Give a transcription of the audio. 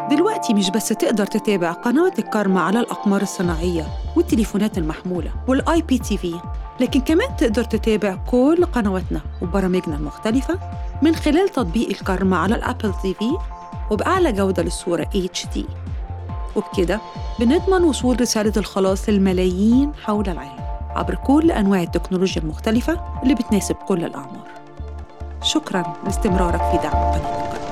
دلوقتي مش بس تقدر تتابع قنوات الكارما على الأقمار الصناعية والتليفونات المحمولة والآي بي تي في لكن كمان تقدر تتابع كل قنواتنا وبرامجنا المختلفة من خلال تطبيق الكارما على الأبل تي في وبأعلى جودة للصورة HD وبكده بنضمن وصول رسالة الخلاص للملايين حول العالم عبر كل أنواع التكنولوجيا المختلفة اللي بتناسب كل الأعمار شكراً لاستمرارك في دعم قناة الكارما